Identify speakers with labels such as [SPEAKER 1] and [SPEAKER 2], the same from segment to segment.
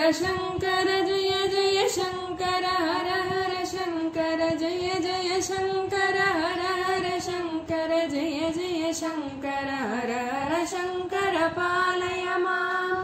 [SPEAKER 1] शङ्कर जय जय शङ्कर हर हर शङ्कर जय जय शङ्कर हर हर शङ्कर जय जय शङ्कर हर हर शङ्कर पालय माम्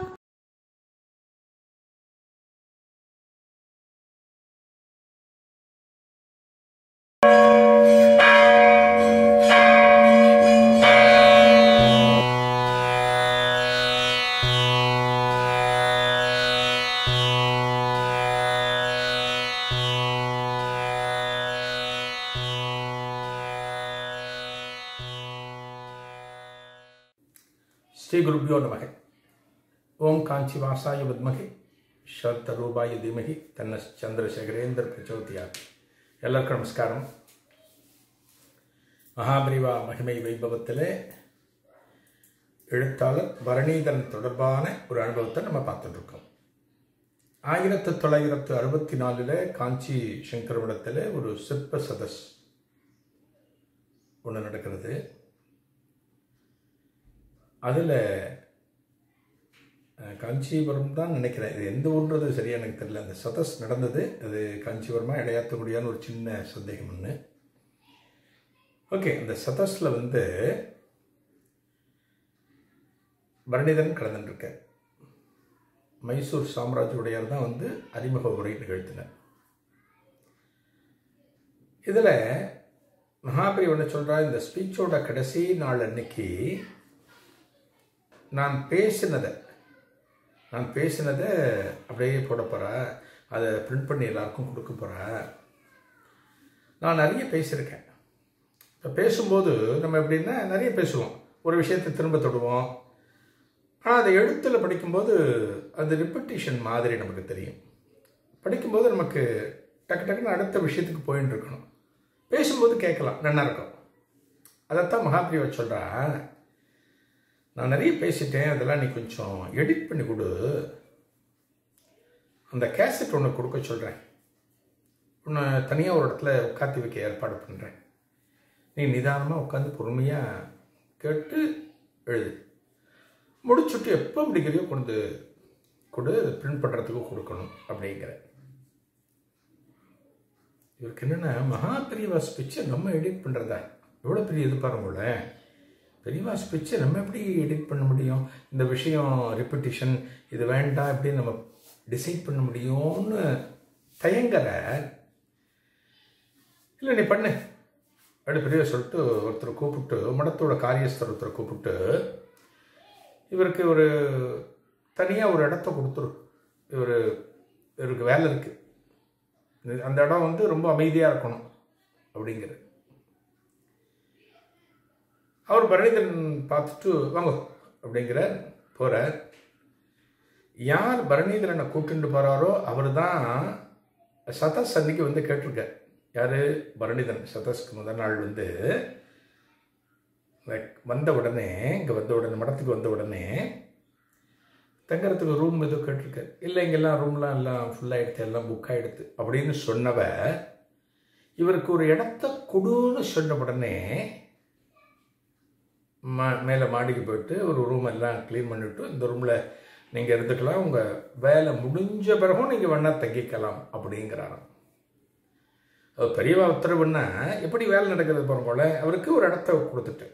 [SPEAKER 2] ஸ்ரீ குருப்பியோ நமக ஓம் காஞ்சி வாசாய வித்மகே ஷர்த்த ரூபாய தீமகி தன்ன சந்திரசேகரேந்திர பிரச்சோதியார் எல்லாருக்கும் நமஸ்காரம் மகாபரிவா மகிமை வைபவத்திலே எழுத்தாளர் பரணீதரன் தொடர்பான ஒரு அனுபவத்தை நம்ம பார்த்துட்டு இருக்கோம் ஆயிரத்து தொள்ளாயிரத்து அறுபத்தி நாலில் காஞ்சி சங்கரமடத்தில் ஒரு சிற்ப சதஸ் ஒன்று நடக்கிறது அதில் காஞ்சிபுரம் தான் நினைக்கிறேன் இது எந்த ஊர்ன்றது சரியா எனக்கு தெரியல அந்த சதஸ் நடந்தது அது காஞ்சிபுரமா இடையாத்தக்கூடியான்னு ஒரு சின்ன சந்தேகம் ஒன்று ஓகே அந்த சதஸில் வந்து பரணிதன் கலந்துருக்க மைசூர் சாம்ராஜ்ய உடையார் தான் வந்து அறிமுக உரை நிகழ்த்தினார் இதில் மகாபரி ஒன்று சொல்கிறா இந்த ஸ்பீச்சோட கடைசி நாள் அன்னைக்கு நான் பேசினதை நான் பேசினதை அப்படியே போட போகிறேன் அதை பிரிண்ட் பண்ணி எல்லாருக்கும் கொடுக்க போகிறேன் நான் நிறைய பேசியிருக்கேன் இப்போ பேசும்போது நம்ம எப்படின்னா நிறைய பேசுவோம் ஒரு விஷயத்தை திரும்ப தொடுவோம் ஆனால் அதை எழுத்தில் படிக்கும்போது அது ரிப்பட்டிஷன் மாதிரி நமக்கு தெரியும் படிக்கும்போது நமக்கு டக்கு டக்குன்னு அடுத்த விஷயத்துக்கு போயின்னு இருக்கணும் பேசும்போது கேட்கலாம் நல்லா இருக்கும் அதைத்தான் மகாபிரிவா சொல்கிறா நான் நிறைய பேசிட்டேன் அதெல்லாம் நீ கொஞ்சம் எடிட் பண்ணி கொடு அந்த கேசட் ஒன்று கொடுக்க சொல்கிறேன் ஒன்று தனியாக ஒரு இடத்துல உட்காத்தி வைக்க ஏற்பாடு பண்ணுறேன் நீ நிதானமாக உட்காந்து பொறுமையாக கேட்டு எழுது முடிச்சுட்டு எப்போ முடிக்கிறியோ கொண்டு கொடு பிரிண்ட் பண்ணுறதுக்கு கொடுக்கணும் அப்படிங்கிற இவருக்கு என்னென்னா மகா பெரியவா ஸ்பீச்சை நம்ம எடிட் பண்ணுறதா எவ்வளோ பெரிய இது பாருங்களேன் பெரியவா ஸ்பீச்சை நம்ம எப்படி எடிட் பண்ண முடியும் இந்த விஷயம் ரிப்பிட்டிஷன் இது வேண்டாம் எப்படி நம்ம டிசைட் பண்ண முடியும்னு தயங்குற இல்லை நீ பண்ணு அப்படி பெரிய சொல்லிட்டு ஒருத்தர் கூப்பிட்டு மடத்தோட காரியஸ்தர் ஒருத்தர் கூப்பிட்டு இவருக்கு ஒரு தனியாக ஒரு இடத்த கொடுத்துரு இவர் இவருக்கு வேலை இருக்குது அந்த இடம் வந்து ரொம்ப அமைதியாக இருக்கணும் அப்படிங்கிறது அவர் பரணிதன் பார்த்துட்டு வாங்க அப்படிங்கிற போகிறார் யார் பரணிதரனை கூப்பிட்டு போகிறாரோ அவர் தான் சதஸ் அன்னைக்கு வந்து கேட்டிருக்கார் யார் பரணிதன் சதஸ்க்கு முதல் நாள் வந்து வந்த உடனே இங்கே வந்த உடனே மடத்துக்கு வந்த உடனே தங்கறதுக்கு ரூம் எதுவும் கேட்டிருக்கார் இல்லை இங்கெல்லாம் ரூம்லாம் எல்லாம் ஃபுல்லாகிடுது எல்லாம் புக் ஆகிடுது அப்படின்னு சொன்னவ இவருக்கு ஒரு இடத்த கொடுன்னு சொன்ன உடனே மா மேலே மாடிக்கு போயிட்டு ஒரு ரூம் எல்லாம் க்ளீன் பண்ணிவிட்டு இந்த ரூமில் நீங்கள் இருந்துக்கலாம் உங்கள் வேலை முடிஞ்ச பிறகும் நீங்கள் வேணால் தங்கிக்கலாம் அப்படிங்கிறாராம் பெரியவா உத்தரவுன்னா எப்படி வேலை நடக்கிறது போல அவருக்கு ஒரு இடத்த கொடுத்துட்டு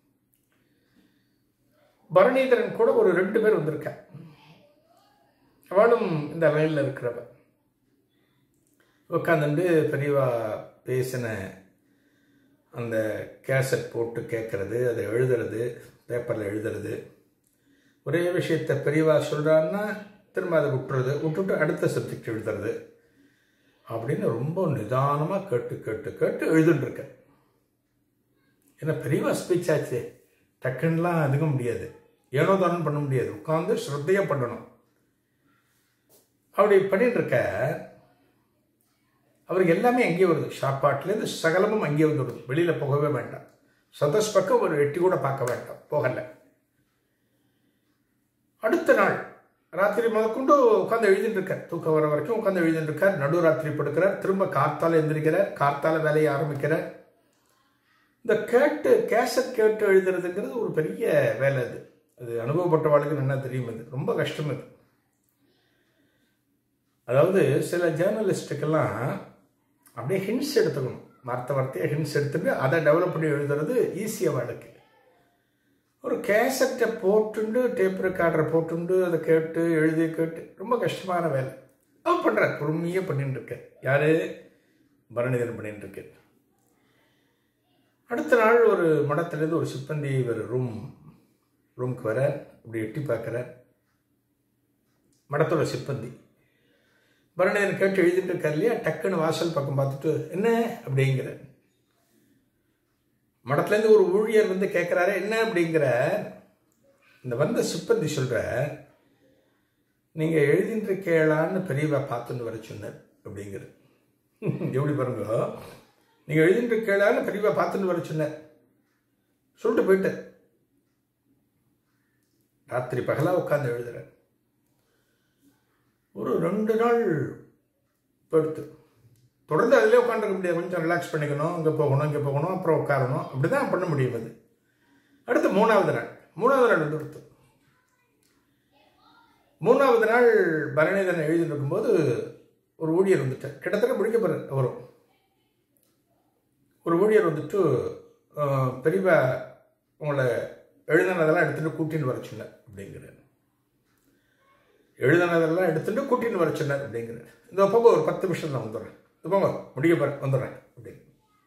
[SPEAKER 2] பரணிதரன் கூட ஒரு ரெண்டு பேர் வந்திருக்க அவளும் இந்த லைனில் இருக்கிறவ உட்காந்துட்டு பெரியவா பேசின அந்த கேசட் போட்டு கேட்குறது அதை எழுதுறது பேப்பரில் எழுதுறது ஒரே விஷயத்தை பெரியவா சொல்கிறான்னா திரும்ப அதை விட்டுறது விட்டுட்டு அடுத்த சப்ஜெக்ட் எழுதுறது அப்படின்னு ரொம்ப நிதானமாக கேட்டு கேட்டு கேட்டு எழுதுட்டுருக்க ஏன்னா பெரியவா ஸ்பீச் ஆச்சு டக்குன்னெலாம் அதுக்க முடியாது ஏனோ தானே பண்ண முடியாது உட்காந்து ஸ்ரத்தையாக பண்ணணும் அப்படி பண்ணிட்டு இருக்க அவருக்கு எல்லாமே அங்கேயே வருது சாப்பாட்டுலேருந்து சகலமும் அங்கேயே வந்து வருது வெளியில் போகவே வேண்டாம் சதஸ் பக்கம் ஒரு எட்டி கூட பார்க்க வேண்டாம் போகலை அடுத்த நாள் ராத்திரி முதற்கொண்டு உட்காந்து எழுதிட்டு இருக்கார் தூக்கம் வர வரைக்கும் உட்காந்து எழுதிட்டு இருக்கார் நடு ராத்திரி படுக்கிறார் திரும்ப காத்தால எந்திரிக்கிறார் காத்தால வேலையை ஆரம்பிக்கிறார் இந்த கேட்டு கேசட் கேட்டு எழுதுறதுங்கிறது ஒரு பெரிய வேலை அது அது அனுபவப்பட்டவாளுக்கு நல்லா தெரியும் அது ரொம்ப கஷ்டம் அது அதாவது சில ஜேர்னலிஸ்ட்டுக்கெல்லாம் அப்படியே ஹிண்ட்ஸ் எடுத்துக்கணும் வார்த்தை வார்த்தையாக ஹிண்ட்ஸ் எடுத்துட்டு அதை டெவலப் பண்ணி எழுதுறது ஈஸியாக வாழ்க்கை ஒரு கேசட்டை போட்டுண்டு டேப் ரெக்கார்டரை போட்டுண்டு அதை கேட்டு எழுதி கேட்டு ரொம்ப கஷ்டமான வேலை அவன் பண்ணுறார் பொறுமையாக பண்ணிட்டு இருக்க யார் பரணிதன் பண்ணிட்டு இருக்கு அடுத்த நாள் ஒரு மடத்துலேருந்து ஒரு சிப்பந்தி ஒரு ரூம் ரூமுக்கு வர இப்படி எட்டி பார்க்குற மடத்தோட சிப்பந்தி பரணிதன் கேட்டு எழுதிட்டு இருக்கார் இல்லையா டக்குன்னு வாசல் பக்கம் பார்த்துட்டு என்ன அப்படிங்கிற மடத்துலேருந்து ஒரு ஊழியர் வந்து கேட்குறாரு என்ன அப்படிங்கிற இந்த வந்த சிப்பந்தி சொல்கிற நீங்கள் எழுதிட்டு இருக்கேளான்னு பெரியவா பார்த்துட்டு வர சொன்னார் அப்படிங்கிறது எப்படி பாருங்க நீங்கள் எழுதிட்டு இருக்கேளான்னு பெரியவா பார்த்துட்டு வர சொன்னார் சொல்லிட்டு போயிட்டேன் ராத்திரி பகலாக உட்காந்து எழுதுறேன் ஒரு ரெண்டு நாள் படுத்து தொடர்ந்து அதிலே உட்காந்துருக்க முடியாது கொஞ்சம் ரிலாக்ஸ் பண்ணிக்கணும் இங்கே போகணும் இங்கே போகணும் அப்புறம் உட்காரணும் அப்படி தான் பண்ண முடியும் அது அடுத்து மூணாவது நாள் மூணாவது நாள் வந்து எடுத்து மூணாவது நாள் பரணிதன் எழுதிட்டு இருக்கும்போது ஒரு ஊழியர் வந்துட்டார் கிட்டத்தட்ட முடிக்க போகிறார் அவரும் ஒரு ஊழியர் வந்துட்டு "அஹ், பெரியவா உங்களை எழுதினதெல்லாம் எடுத்துகிட்டு கூட்டின்னு வர சொன்னார் அப்படிங்கிறார் எழுதினதெல்லாம் எடுத்துட்டு கூட்டின்னு வர சொன்னார் அப்படிங்கிறார் இந்த போங்க ஒரு பத்து நிமிஷம் நான் வந்துடுறேன் இந்த போங்க முடிய போற வந்துடுறேன் அப்படின்னு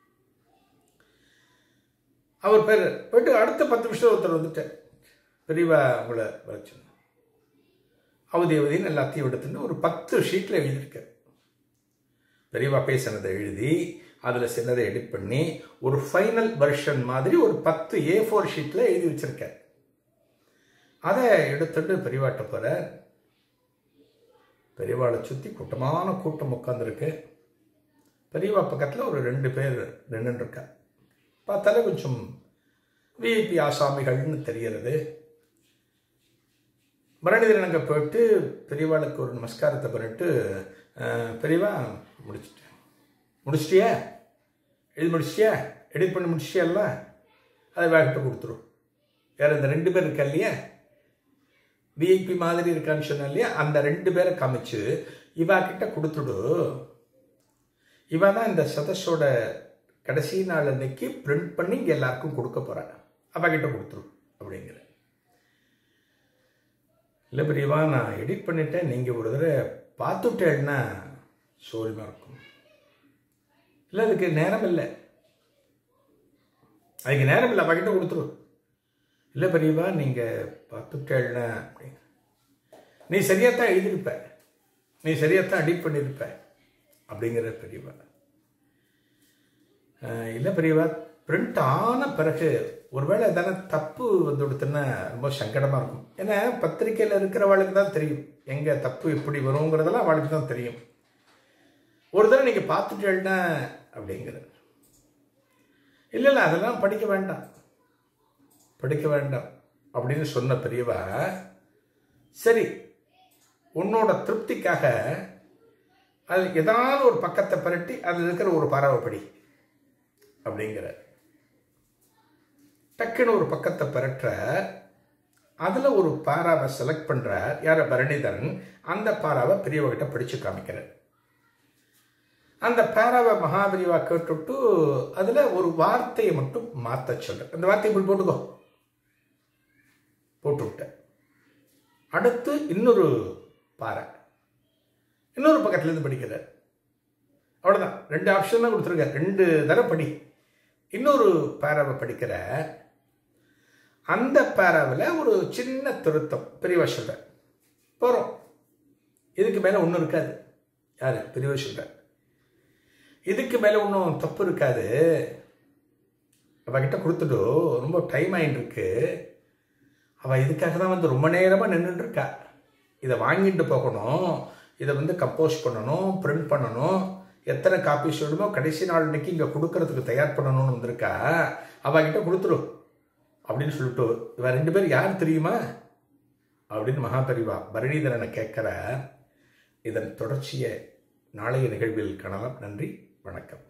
[SPEAKER 2] அவர் பேர் போயிட்டு அடுத்த பத்து நிமிஷம் ஒருத்தர் வந்துட்டார் பெரியவா உங்களை வர சொன்னார் அவதி அவதின்னு எல்லாத்தையும் எடுத்துட்டு ஒரு பத்து ஷீட்டில் எழுதியிருக்கார் பெரியவா பேசினதை எழுதி அதில் சின்னதை எடிட் பண்ணி ஒரு ஃபைனல் வெர்ஷன் மாதிரி ஒரு பத்து ஏ ஃபோர் ஷீட்டில் எழுதி வச்சிருக்கார் அதை எடுத்துட்டு பெரியவாட்ட போகிற பெரியவாளை சுற்றி கூட்டமான கூட்டம் உட்காந்துருக்கு பெரியவா பக்கத்தில் ஒரு ரெண்டு பேர் நின்றுட்டு இருக்கா பார்த்தாலே கொஞ்சம் விஐபி ஆசாமிகள்னு தெரியறது பரணிதரன் அங்கே போயிட்டு பெரியவாளுக்கு ஒரு நமஸ்காரத்தை பண்ணிட்டு "அஹ், பெரியவா முடிச்சிட்டேன் முடிச்சிட்டியா எழுதி முடிச்சிட்டியா எடிட் பண்ணி முடிச்சிட்டியல்ல அதை வேகத்தை கொடுத்துரும் வேற இந்த ரெண்டு பேர் இருக்கா இல்லையா விஐபி மாதிரி இருக்கான்னு சொன்ன இல்லையா அந்த ரெண்டு பேரை காமிச்சு இவா கிட்ட கொடுத்துடு இவ தான் இந்த சதஸோட கடைசி நாள் அன்னைக்கு பிரிண்ட் பண்ணி இங்கே எல்லாருக்கும் கொடுக்க போறாங்க அவ கிட்ட கொடுத்துரு அப்படிங்கிற இல்லை பெரியவா நான் எடிட் பண்ணிட்டேன் நீங்கள் ஒரு தடவை பார்த்துட்டேன்னா சோரியமாக இருக்கும் இல்லை அதுக்கு நேரம் இல்லை அதுக்கு நேரம் இல்லை அவகிட்ட கொடுத்துரு இல்லை பெரியவா நீங்கள் பார்த்துட்டேன்னா அப்படின்னு நீ சரியாத்தான் எழுதியிருப்ப நீ சரியாத்தான் எடிட் பண்ணியிருப்ப அப்படிங்கிற பெரியவா அஹ் இல்லை பெரியவா பிரிண்ட் ஆன பிறகு ஒருவேளை எதனா தப்பு வந்து கொடுத்தோன்னா ரொம்ப சங்கடமாக இருக்கும் ஏன்னா பத்திரிக்கையில் இருக்கிறவளுக்கு தான் தெரியும் எங்கே தப்பு இப்படி வருங்கிறதெல்லாம் அவளுக்கு தான் தெரியும் ஒரு தடவை நீங்கள் பார்த்துட்டேன்னா அப்படிங்கிறது இல்லை இல்லை அதெல்லாம் படிக்க வேண்டாம் படிக்க வேண்டாம் அப்படின்னு சொன்ன பெரியவா சரி உன்னோட திருப்திக்காக அது ஏதாவது ஒரு பக்கத்தை பரட்டி அதில் இருக்கிற ஒரு பறவை படி அப்படிங்கிற டக்குன்னு ஒரு பக்கத்தை பரட்டுற அதில் ஒரு பாராவை செலக்ட் பண்ணுறார் யார பரணிதரன் அந்த பாராவை பெரியவகிட்ட படித்து காமிக்கிறார் அந்த பாராவை மகாபெரிவா கேட்டுவிட்டு அதில் ஒரு வார்த்தையை மட்டும் மாற்ற சொல்ற அந்த வார்த்தையை இப்படி போட்டுக்கோ போட்டு விட்டேன் அடுத்து இன்னொரு பாறை இன்னொரு பக்கத்துலேருந்து படிக்கிறார் அவ்வளோதான் ரெண்டு ஆப்ஷன் தான் கொடுத்துருக்கார் ரெண்டு தடவை படி இன்னொரு பேராவை படிக்கிற அந்த பேராவில் ஒரு சின்ன திருத்தம் பெரியவா சொல்ற போகிறோம் இதுக்கு மேலே ஒன்றும் இருக்காது யார் பெரியவா சொல்ற இதுக்கு மேலே ஒன்றும் தப்பு இருக்காது அவகிட்ட கொடுத்துட்டு ரொம்ப டைம் ஆகிட்டு இருக்கு அவள் இதுக்காக தான் வந்து ரொம்ப நேரமாக நின்றுட்டு இருக்கா இதை வாங்கிட்டு போகணும் இதை வந்து கம்போஸ் பண்ணணும் பிரிண்ட் பண்ணணும் எத்தனை காப்பி சொல்லணுமோ கடைசி நாள் அன்னைக்கு இங்கே கொடுக்கறதுக்கு தயார் பண்ணணும்னு வந்திருக்கா அவகிட்ட கொடுத்துரும் அப்படின்னு சொல்லிட்டு இவன் ரெண்டு பேர் யார் தெரியுமா அப்படின்னு மகாபரிவா பரணிதரனை கேட்குற இதன் தொடர்ச்சியை நாளைய நிகழ்வில் காணலாம் நன்றி வணக்கம்